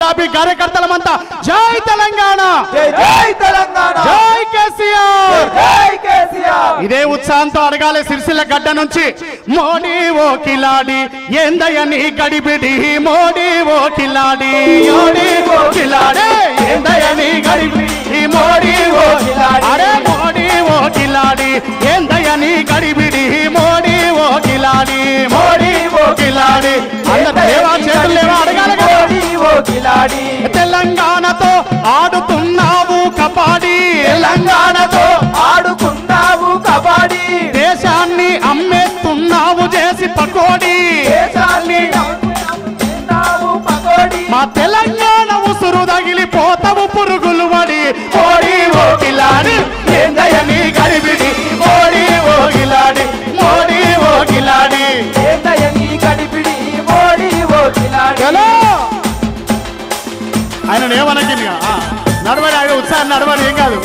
గులాబీ కార్యకర్తలమంతా జై తెలంగాణ జై జై తెలంగాణ జై కేసీఆర్ జై కేసీఆర్ ఇదే ఉత్సాహంతో అడగాలి సిరిసిల్ల గడ్డ నుంచి మోడీ ఓ కిలాడి ఏందయ్యని గడిబిడి మోడీ ఓ కిలాడి మోడీ ఓ కిలాడి ఏందయ్యని గడిబిడి మోడీ ఓ కిలాడి అరే మోడీ ఓ కిలాడి ఏందయ్యని గడిబిడి మోడీ ఓ కిలాడి మోడీ ఓ కిలాడి అందరు లేవా చేతులు లేవా అడగాలి కదా మోడీ ఓ కిలాడి తెలంగాణతో ఆడుతున్నావు కబాడీ తెలంగాణతో ఆడుకున్నావు కబడ్డీ దేశాన్ని అమ్మేస్తున్నావు చేసి పకోడి దేశాన్ని నవ్వుతున్నావు పకోడీ మా తెలంగాణ ఉసురు తగిలిపోతావు పురుగులు పడి మోడీ ఓ కిలాడి ఏందయ్యని గడిబిడి మోడీ ఓ కిలాడి మోడీ ఓ కిలాడి ఏందయ్యని గడిపిడి మోడీ ఓ కిలాడి చలో ఆయన ఏమనకి నడవని ఆయన ఉత్సాహం నడవని ఏం కాదు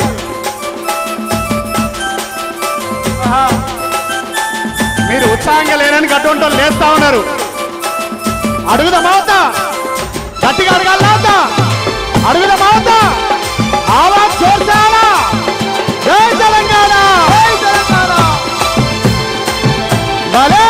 ఆహా. మీరు ఉత్సాహంగా లేరని గట్టుంటో లేస్తా ఉన్నారు అడుగుదా మావత గట్టిగా అడగాలి మావత అడుగుదా మావత ఆవాజ్ చూసావా జై తెలంగాణ జై తెలంగాణ భలే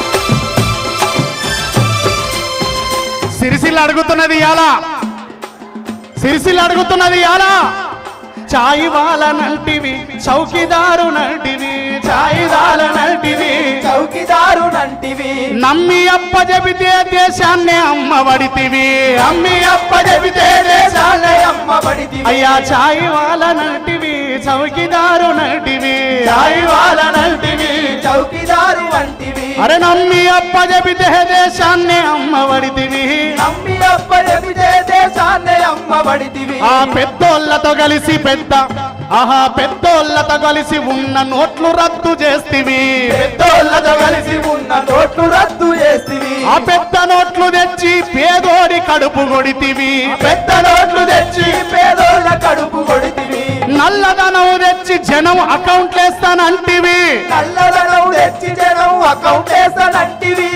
సిరిసిల్ల అడుగుతున్నది ఇలా సిరిసిల్ల అడుగుతున్నది ఇలా చాయి వాళ్ళనంటివి చౌకీదారు నంటివి చాయి వాళ్ళనంటివి చౌకీదారు నంటివి నమ్మి అప్ప చెబితే దేశాన్ని అమ్మబడితివి అమ్మి అప్ప చెబితే దేశాన్ని దేశాలే అమ్మబడితివి అయ్యా చాయి వాళ్ళనంటివి చౌకీదారు నంటివి చాయి వాళ్ళనంటివి చౌకీదారు వంటివి అరే నమ్మి అప్ప చెబితే దేశాన్ని అమ్మబడితివి నమ్మి అప్ప చెబితే దేశాన్ని అమ్మబడితివి ఆ పెద్దోళ్ళతో కలిసి పెద్ద ఆహా పెద్దోళ్ళతో కలిసి ఉన్న నోట్లు రద్దు చేస్తివి పెద్దోళ్ళతో కలిసి ఉన్న నోట్లు రద్దు చేస్తివి ఆ పెద్ద నోట్లు తెచ్చి పేదోడి కడుపు కొడితివి పెద్ద నోట్లు తెచ్చి పేదోళ్ళ కడుపు కొడితివి నల్లధనం తెచ్చి జనం అకౌంట్లు వేస్తానంటివి నల్లదనం తెచ్చి జనం అకౌంట్ వేస్తానంటివి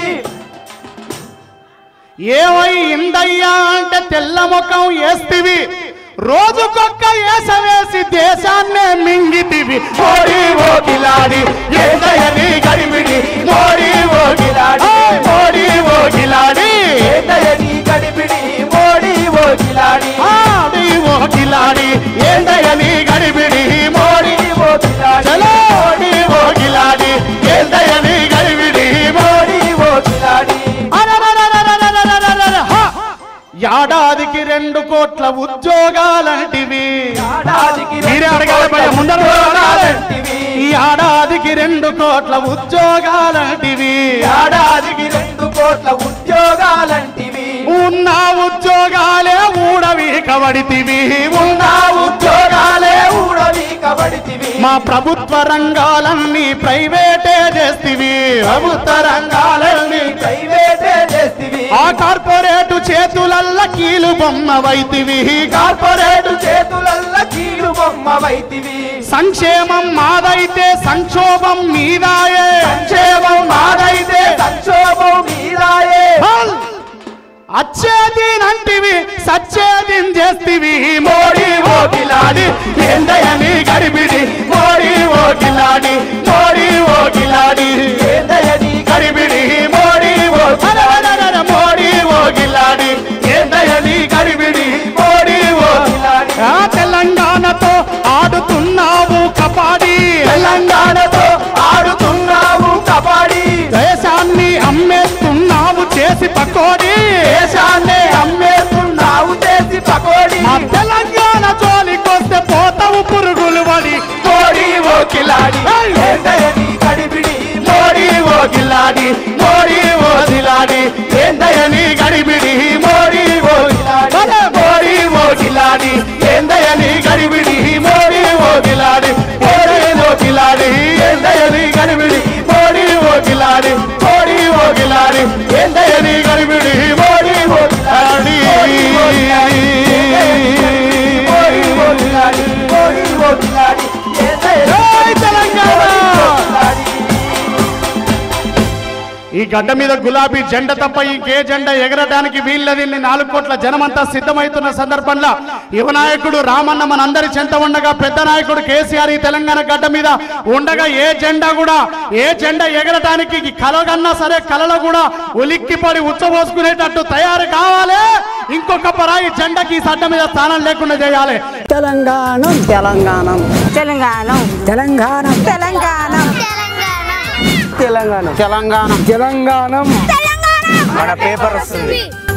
ఏమైందయ్యా అంటే తెల్ల ముఖం వేస్తివి రోజుకొక్క ఏసవేసి దేశాన్నే మింగితివి మోడీ ఓ కిలాడి ఏందయ్యని గడిమిడి మోడీ ఓ కిలాడి మోడీ ఓ కిలాడి ఏందయ్యని గడిపిడి మోడీ ఓ కిలాడి ఆడి ఓ కిలాడి ఏందయ్యని గడిమిడి మోడీ ఓ కిలాడి చలో మోడీ ఓ కిలాడి ఏందయ్యని గడిమిడి మోడీ మోడీ ఓ కిలాడి అరరరరరరరరరర. హ! ఏడాదికి రెండు కోట్ల ఉద్యోగాలంటివి ఏడాదికి మీరే రెండు అడగాలి భయ్యా, కోట్ల ముందర అడగాలి. ఉద్యోగాలంటివి. ఈ ఏడాదికి రెండు కోట్ల ఉద్యోగాలంటివి ఏడాదికి రెండు కోట్ల ఉద్యోగాలంటివి ఉన్న ఉద్యోగాలే ఊడవి కబడితివి ఉన్న నా ఉద్యోగాలే ఊడవి కబడితివి మా ప్రభుత్వ రంగాలన్నీ ప్రైవేటే చేస్తివి ప్రభుత్వ రంగాలన్నీ ప్రైవేటే చేస్తివి ఆ కార్పొరేటు చేతులల్ల కీలు బొమ్మ వైతివి కార్పొరేట్ చేతులల్ల కీలు బొమ్మ వైతివి సంక్షేమం మాదైతే సంక్షోభం మీదాయే సంక్షేమం మాదైతే సంక్షోభం మీరాయే హల్! అచ్చేదినంటివి సచ్చేదిన్ చేస్తివి మోడీ ఓ కిలాడి ఏందయని గడిబిడి మోడీ ఓ కిలాడి మోడీ ఓ కిలాడి ఏందయ్యని గడిబిడి మోడీ ఓ అరరరరర మోడీ ఓ కిలాడి ఏందయని గడిబిడి మోడీ ఓ కిలాడి. ఆ తెలంగాణతో ఆడుతున్నావు కబాడీ తెలంగాణతో ఆడుతున్నావు కబడ్డీ దేశాన్ని అమ్మేస్తున్నావు చేసి పకోడీ దేశాన్నే అమ్మేస్తున్నావు చేసి పకోడీ మా తెలంగాణ జోలికొస్తే పోతావు పురుగులు పడి మోడీ ఓ కిలాడి ఏయ్! ఏందయ్యని గడిబిడి మోడీ ఓ గిల్లాడి మోడీ ఓ దిలాడి ఏందయని గడిబిడి మోడీ ఓ గిలాడి మోడీ ఓ గిలాడి ఏందయని గడిబిడి మోడీ ఓ గిలాడి మోడీ ఓ గిలాడి ఏందయని గడిబిడి మోడీ ఓ గిలాడి మోడీ ఓ గిలాడి ఏందయని గడిబిడి గడ్డ మీద గులాబీ జెండ తప్ప ఇంకే జెండ ఎగరడానికి వీళ్ళది నాలుగు కోట్ల జనమంతా సిద్ధమవుతున్న సందర్భంలో యువ నాయకుడు రామన్న మనందరి చెంత ఉండగా పెద్ద నాయకుడు కేసీఆర్ ఈ తెలంగాణ గడ్డ మీద ఉండగా ఏ జెండా కూడా ఏ జెండా ఎగరటానికి కలగన్నా సరే కలలో కూడా ఉలిక్కిపడి ఉచ్చబోసుకునేటట్టు తయారు కావాలి ఇంకొక పరాయి జెండాకి ఈ సడ్డ మీద స్థానం లేకుండా చేయాలి తెలంగాణం తెలంగాణం తెలంగాణ తెలంగాణం తెలంగాణ తెలంగాణం తెలంగాణం తెలంగాణం మన పేపర్ వస్తుంది